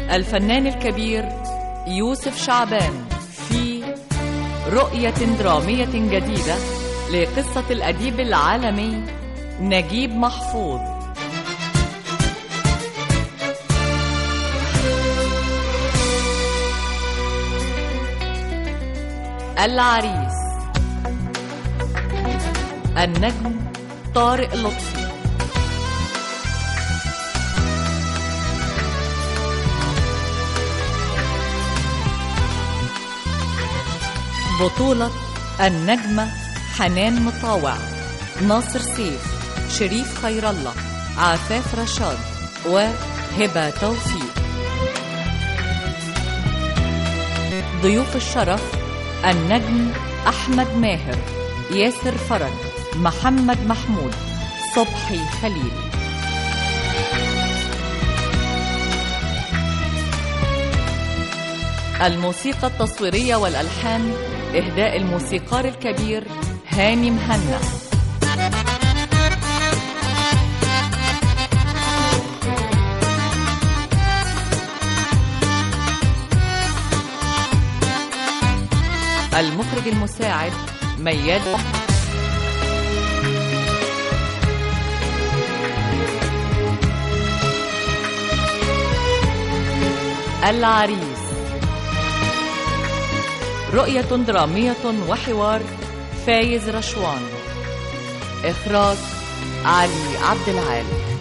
الفنان الكبير يوسف شعبان في رؤية درامية جديدة لقصة الأديب العالمي نجيب محفوظ العريس النجم طارق لطفي بطولة النجمة حنان مطاوع ناصر سيف شريف خير الله عفاف رشاد وهبة توفيق ضيوف الشرف النجم أحمد ماهر ياسر فرج محمد محمود صبحي خليل الموسيقى التصويرية والألحان إهداء الموسيقار الكبير هاني مهنا المخرج المساعد مياد العريس رؤية درامية وحوار فايز رشوان إخراج علي عبد العال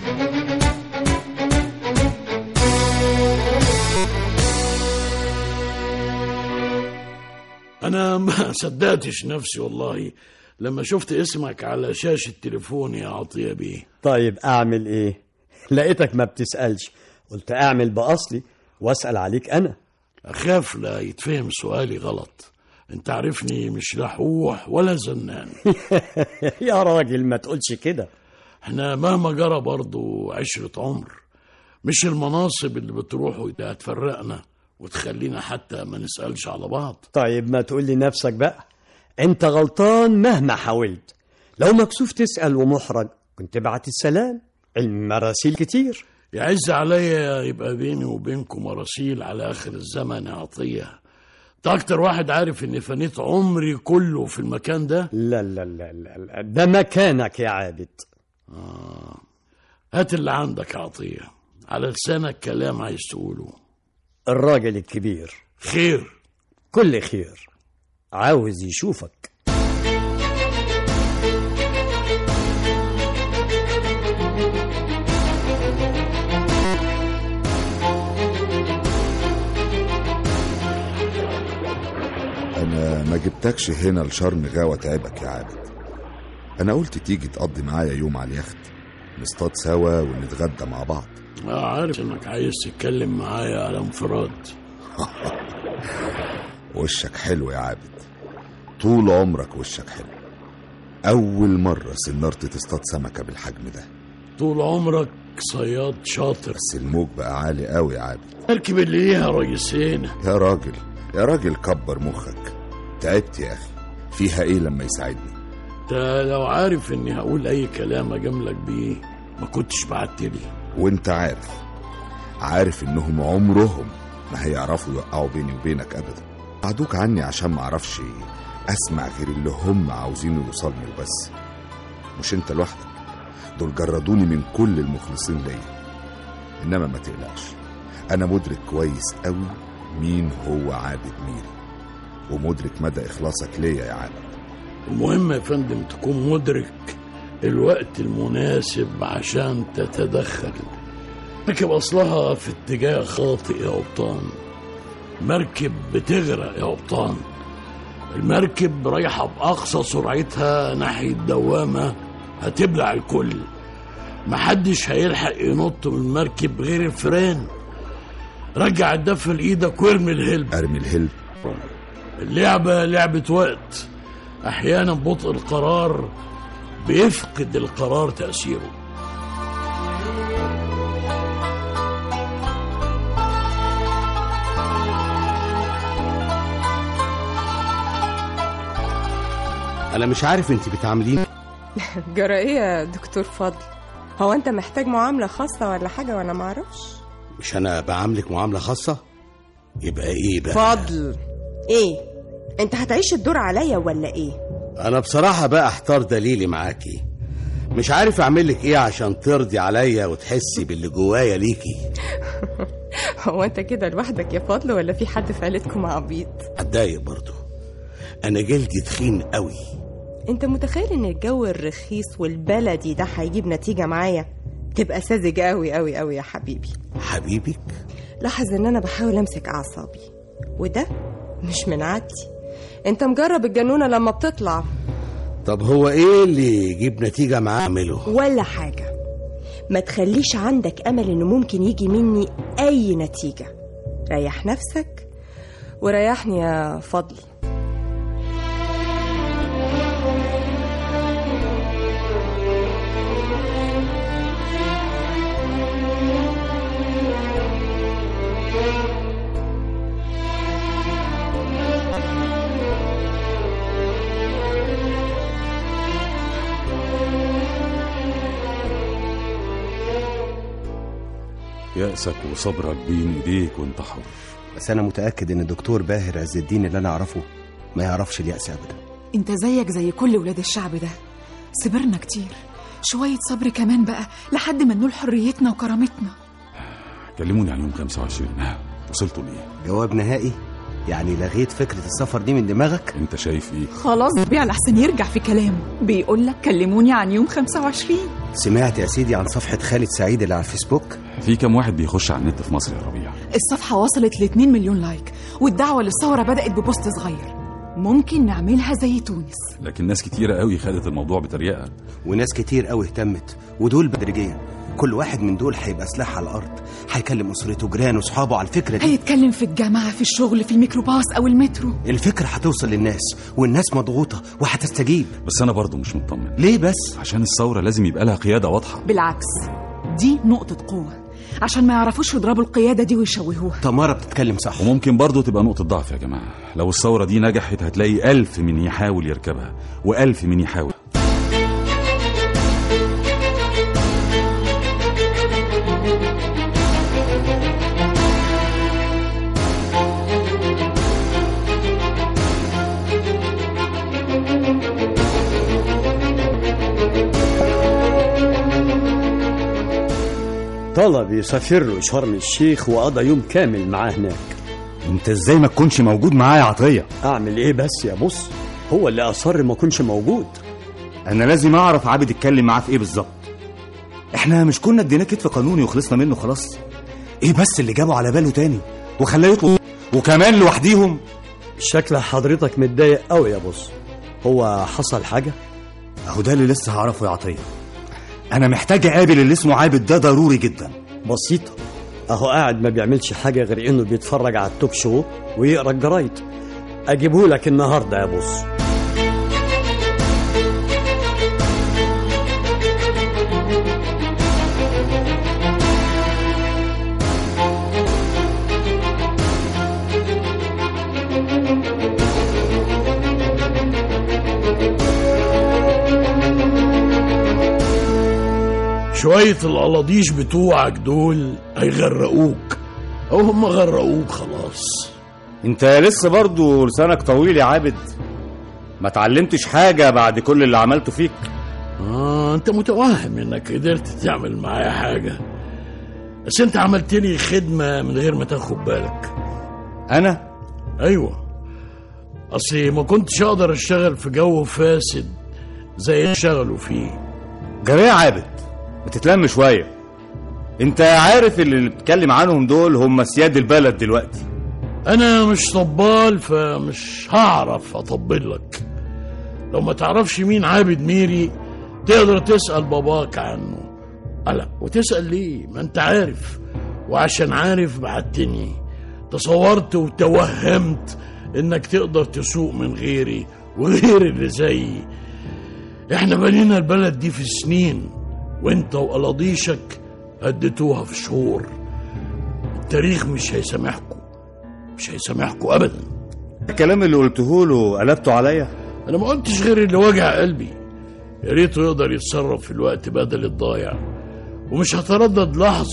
أنا ما صدقتش نفسي والله لما شفت اسمك على شاشة تليفوني يا عطية بيه طيب اعمل ايه لقيتك ما بتسألش قلت اعمل بأصلي واسأل عليك انا أخاف لا يتفهم سؤالي غلط أنت عارفني مش لحوح ولا زنان يا راجل ما تقولش كده احنا مهما جرى برضو عشرة عمر مش المناصب اللي بتروح هتفرقنا وتخلينا حتى ما نسألش على بعض طيب ما تقول لي نفسك بقى انت غلطان مهما حاولت لو مكسوف تسأل ومحرج كنت بعت السلام المراسيل كتير يعز عليا يبقى بيني وبينكم مراسيل على آخر الزمن يا عطية انت أكتر واحد عارف إني فنيت عمري كله في المكان ده لا لا لا لا, لا. ده مكانك يا عابد هات اللي عندك يا عطية على لسانك كلام عايز تقوله الراجل الكبير خير كل خير عاوز يشوفك انا ما جبتكش هنا لشرم غاوة تعبك يا عابد انا قلت تيجي تقضي معايا يوم على اليخت نصطاد سوا ونتغدى مع بعض آه، عارف إنك عايز تتكلم معايا على انفراد وشك حلو يا عابد طول عمرك وشك حلو اول مرة سنرت تصطاد سمكة بالحجم ده طول عمرك صياد شاطر بس الموج بقى عالي قوي يا عابد مركب اللي ليها رئيسين يا راجل يا راجل كبر مخك تعبت يا اخي فيها ايه لما يساعدني انت لو عارف اني هقول اي كلام اجاملك بيه ما كنتش بعتلي وانت عارف عارف انهم عمرهم ما هيعرفوا يوقعوا بيني وبينك ابدا بعدوك عني عشان ما اعرفش اسمع غير اللي هم عاوزينه يوصلني وبس مش انت لوحدك دول جردوني من كل المخلصين ليا انما ما تقلقش انا مدرك كويس قوي مين هو عابد ميري ومدرك مدى اخلاصك ليا يا عابد المهم يا فندم تكون مدرك الوقت المناسب عشان تتدخل مركب اصلها في اتجاه خاطئ يا قبطان مركب بتغرق يا قبطان المركب رايحة بأقصى سرعتها ناحية دوامة هتبلع الكل محدش هيلحق ينط من المركب غير الفيران رجع الدفة لإيدك وارمي الهلب ارمي الهلب اللعبة لعبة وقت أحيانا بطء القرار بيفقد القرار تأثيره انا مش عارف انت بتعاملين جرى ايه يا دكتور فضل هو انت محتاج معاملة خاصة ولا حاجة وانا معرفش مش انا بعاملك معامله خاصه يبقى ايه بقى فضل ايه انت هتعيش الدور عليا ولا ايه انا بصراحه بقى احتار دليلي معاكي مش عارف اعمل لك ايه عشان ترضي عليا وتحسي باللي جوايا ليكي هو انت كده لوحدك يا فضل ولا في حد في عيلتكم عبيط اتضايق برضو انا جلدي تخين قوي انت متخيل ان الجو الرخيص والبلدي ده هيجيب نتيجة معايا تبقى ساذج قوي قوي قوي يا حبيبي حبيبك لاحظ ان انا بحاول امسك اعصابي وده مش من عادتي انت مجرب الجنونة لما بتطلع طب هو ايه اللي يجيب نتيجه معاه اعمله ولا حاجة ما تخليش عندك امل انه ممكن يجي مني اي نتيجة ريح نفسك وريحني يا فضل يأسك وصبرك بين ايديك وانت حر بس انا متاكد ان الدكتور باهر عز الدين اللي انا اعرفه ما يعرفش اليأس ابدا انت زيك زي كل ولاد الشعب ده صبرنا كتير شوية صبر كمان بقى لحد ما ننول حريتنا وكرامتنا كلموني عن يوم 25 ها وصلتوا ليه جواب نهائي يعني لغيت فكره السفر دي من دماغك انت شايف ايه خلاص بيع لحسن يرجع في كلامه بيقول لك كلموني عن يوم 25 سمعت يا سيدي عن صفحه خالد سعيد اللي على الفيسبوك في كم واحد بيخش على النت في مصر يا ربيع الصفحة وصلت ل 2 مليون لايك والدعوة للثورة بدأت ببوست صغير ممكن نعملها زي تونس لكن ناس كتيرة قوي خدت الموضوع بطريقة وناس كتير قوي اهتمت ودول بدرجيا كل واحد من دول هيبقى سلاح على الارض هيكلم اسرته جيرانه واصحابه على الفكره دي هيتكلم في الجامعة في الشغل في الميكروباص أو المترو الفكره هتوصل للناس والناس مضغوطه وهتستجيب بس أنا برضو مش مطمن ليه بس عشان الثورة لازم يبقى لها قيادة واضحة بالعكس دي نقطة قوة عشان ما يعرفوش يضربوا القيادة دي ويشوهوها تمارا بتتكلم صح وممكن برضو تبقى نقطة ضعف يا جماعة لو الثورة دي نجحت هتلاقي ألف من يحاول يركبها وألف من يحاول طلب يسافر له شرم الشيخ وقضى يوم كامل معاه هناك انت ازاي ما تكونش موجود معايا يا عطيه اعمل ايه بس يا بص هو اللي اصر ما كنش موجود انا لازم اعرف عابد اتكلم معاه في ايه بالظبط احنا مش كنا اديناه كتف قانوني وخلصنا منه خلاص ايه بس اللي جابه على باله تاني وخلاه يطلب وكمان لوحديهم شكل حضرتك متضايق قوي يا بص هو حصل حاجه اهو ده اللي لسه هعرفه يا عطيه انا محتاج اقابل اللي اسمه عابد ده ضروري جدا بسيطه اهو قاعد ما بيعملش حاجه غير انه بيتفرج على التوك شو ويقرا الجرايد اجيبه لك النهارده يا بص شوية القلاضيش بتوعك دول هيغرقوك أو هم غرقوك خلاص انت لسه برضه لسانك طويل يا عابد ما اتعلمتش حاجه بعد كل اللي عملته فيك آه أنت متوهم إنك قدرت تعمل معايا حاجة بس أنت عملت لي خدمة من غير ما تاخد بالك انا أيوة أصلي ما كنتش أقدر أشتغل في جو فاسد زي اللي اشتغلوا فيه جرى يا عابد بتتلم شويه انت عارف اللي بتتكلم عنهم دول هم سياد البلد دلوقتي أنا مش طبال فمش هعرف أطبل لك لو ما تعرفش مين عابد ميري تقدر تسأل باباك عنه ألا وتسأل ليه ما أنت عارف وعشان عارف بعتني تصورت وتوهمت إنك تقدر تسوق من غيري وغير اللي زيي إحنا بنينا البلد دي في سنين وإنت وقلاضيشك هديتوها في شهور التاريخ مش هيسامحكم مش هيسامحكم أبداً الكلام اللي قلته له قلبته عليا انا ما قلتش غير اللي وجع قلبي يا ريته يقدر يتصرف في الوقت بدل الضايع ومش هتردد لحظة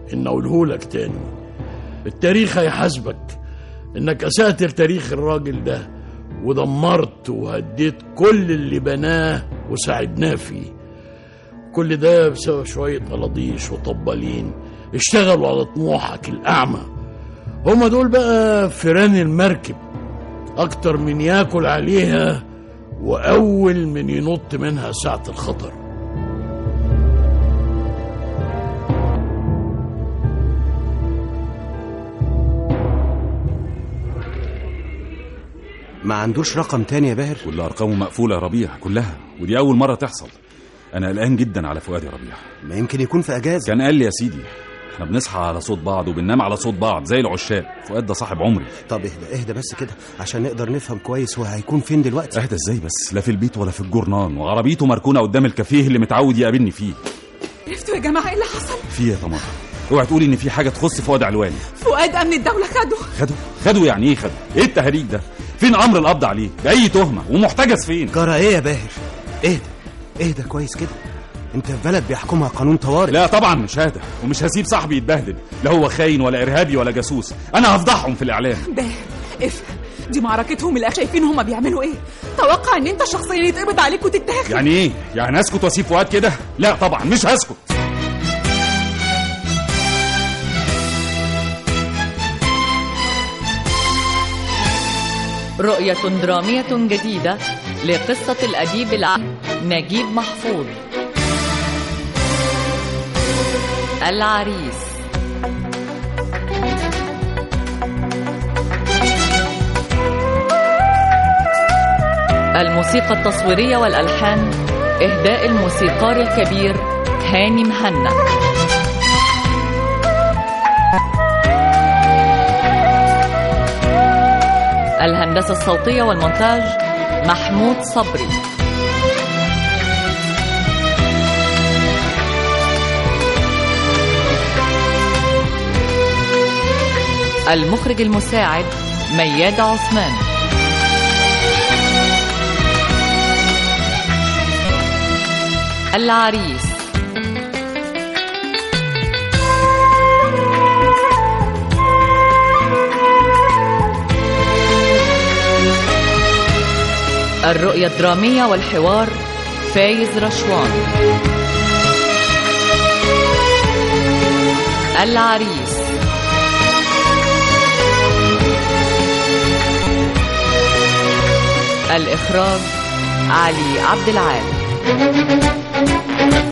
إن أقولهولك تاني التاريخ هيحاسبك إنك أسأت لتاريخ الراجل ده ودمرت وهديت كل اللي بناه وساعدناه فيه كل ده بسبب شوية قلاضيش وطبالين اشتغلوا على طموحك الأعمى هما دول بقى فيران المركب أكتر من ياكل عليها وأول من ينط منها ساعة الخطر ما عندوش رقم تاني يا باهر كل ارقامه مقفوله يا ربيع كلها ودي اول مره تحصل انا قلقان جدا على فؤاد يا ربيع ما يمكن يكون في اجازه كان قال لي يا سيدي احنا بنصحى على صوت بعض وبننام على صوت بعض زي العشاق فؤاد ده صاحب عمري طب اهدى اهدى بس كده عشان نقدر نفهم كويس هو هيكون فين دلوقتي اهدى ازاي بس لا في البيت ولا في الجرنان وعربيته مركونه قدام الكافيه اللي متعود يقابلني فيه عرفتوا يا جماعه ايه اللي حصل في يا طماطم اوعى تقولي ان في حاجه تخص فؤاد علواني فؤاد امن الدوله خده خدوا خدوا يعني ايه خدوا ايه التهريج ده فين امر القبض عليه باي تهمه ومحتجز فين جرى ايه يا باهر اهدى اهدى كويس كده انت في بلد بيحكمها قانون طوارئ لا طبعا مش هذا ومش هسيب صاحبي يتبهدل لا هو خاين ولا ارهابي ولا جاسوس انا هفضحهم في الاعلام باهر افهم دي معركتهم اللي شايفين هما بيعملوا ايه توقع ان انت شخصيا يتقبض عليك وتتاخد يعني ايه يعني اسكت واسيب فؤاد كده لا طبعا مش هسكت رؤية درامية جديدة لقصة الأديب العام نجيب محفوظ العريس الموسيقى التصويرية والألحان إهداء الموسيقار الكبير هاني مهنا الهندسة الصوتية والمونتاج محمود صبري المخرج المساعد مياد عثمان العريس الرؤية الدرامية والحوار فايز رشوان العريس الإخراج علي عبد العال